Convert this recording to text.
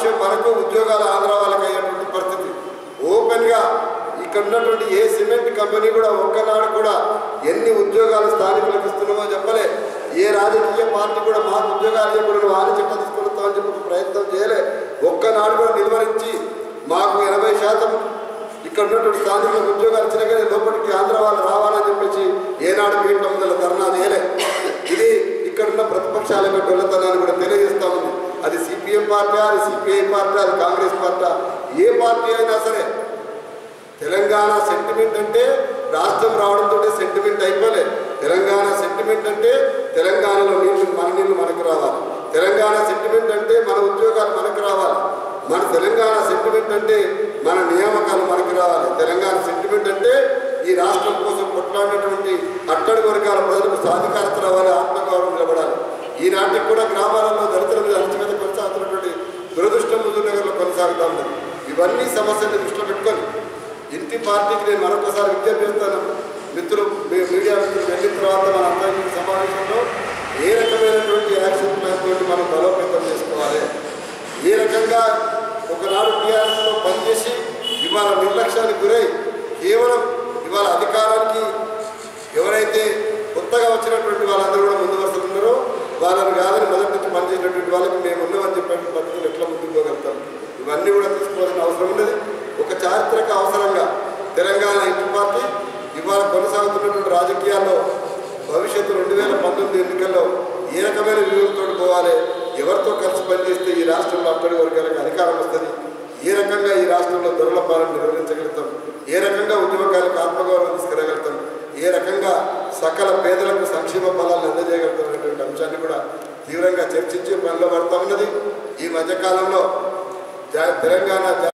కాలుష్యం మనకు ఉద్యోగాలు ఆంధ్ర వాళ్ళకి అయ్యేటువంటి పరిస్థితి ఓపెన్గా ఇక్కడ ఉన్నటువంటి ఏ సిమెంట్ కంపెనీ కూడా ఒక్కనాడు కూడా ఎన్ని ఉద్యోగాలు స్థానికులకు ఇస్తున్నామో చెప్పలే ఏ రాజకీయ పార్టీ కూడా మాకు ఉద్యోగాలు ఇవ్వకుండా వారి చట్టం తీసుకొస్తామని చెప్పి ప్రయత్నం చేయలే ఒక్కనాడు కూడా నిలువరించి మాకు ఎనభై శాతం ఇక్కడ ఉన్నటువంటి స్థానికులకు ఉద్యోగాలు ఇచ్చినా కానీ లోపలికి ఆంధ్ర వాళ్ళు రావాలని చెప్పేసి ఏనాడు పీఠం ముందర ధర్నా చేయలే ఇది ఇక్కడ ఉన్న ప్రతిపక్షాల యొక్క డొల్లతనాన్ని కూడా తెలియజేస్తా ఉంది అది సిపిఎం పార్టీ అది సిపిఐ పార్టీ అది కాంగ్రెస్ పార్టీ ఏ పార్టీ అయినా సరే తెలంగాణ సెంటిమెంట్ అంటే రాష్ట్రం రావడంతో సెంటిమెంట్ అయిపోలే తెలంగాణ సెంటిమెంట్ అంటే తెలంగాణలో నీళ్లు మన నీళ్లు మనకు రావాలి తెలంగాణ సెంటిమెంట్ అంటే మన ఉద్యోగాలు మనకు రావాలి మన తెలంగాణ సెంటిమెంట్ అంటే మన నియామకాలు మనకు రావాలి తెలంగాణ సెంటిమెంట్ అంటే ఈ రాష్ట్రం కోసం కొట్లాడినటువంటి అట్టడి వర్గాల ప్రజలకు సాధికారత రావాలి ఆత్మగౌరవం నిలబడాలి ఈనాటికి కూడా గ్రామాలలో దళితుల మీద అణచివేత కొనసాగుతున్నటువంటి దురదృష్టం హుజూర్నగర్లో కొనసాగుతా ఉంది ఇవన్నీ సమస్యలను దృష్టిలో పెట్టుకొని ఇంటి పార్టీకి నేను మరొకసారి విజ్ఞప్తి చేస్తాను మిత్రులు మీ- మీడియా మిత్రులు వెళ్ళిన తర్వాత మన అందరికీ సమావేశంలో ఏ రకమైనటువంటి యాక్షన్ ప్లాన్ తోటి మనం బలోపేతం చేసుకోవాలి ఏ రకంగా ఒకనాడు టీఆర్ఎస్లో పనిచేసి ఇవాళ నిర్లక్ష్యానికి గురై కేవలం ఇవాళ అధికారానికి ఎవరైతే కొత్తగా వచ్చినటువంటి వాళ్ళందరూ కూడా ముందు వరుసలు ఉన్నారో వాళ్ళని కాదని మొదటి నుంచి పనిచేసినటువంటి వాళ్ళకి మేము ఉన్నామని చెప్పే పద్ధతులు ఎట్లా ముందుకు పోగలుగుతాం ఇవన్నీ కూడా తీసుకోవాల్సిన అవసరం ఉన్నది ఒక చారిత్రక అవసరంగా తెలంగాణ ఇంటి పార్టీ ఇవాళ కొనసాగుతున్నటువంటి రాజకీయాల్లో భవిష్యత్తు రెండు వేల పంతొమ్మిది ఎన్నికల్లో ఏ రకమైన వ్యూహంతో పోవాలి ఎవరితో కలిసి పనిచేస్తే ఈ రాష్ట్రంలో అక్కడి వర్గాలకు అధికారం వస్తుంది ఏ రకంగా ఈ రాష్ట్రంలో దొరల పాలన నిర్వహించగలుగుతాం ఏ రకంగా ఉద్యమకాలకు ఆత్మగౌరవం తీసుకురాగలుగుతాం ఏ రకంగా సకల పేదలకు సంక్షేమ ఫలాలను అందజేయగలుగుతాం అనేటువంటి అంశాన్ని కూడా తీవ్రంగా చర్చించి పనిలో పడతా ఉన్నది ఈ మధ్యకాలంలో జా- తెలంగాణ జా-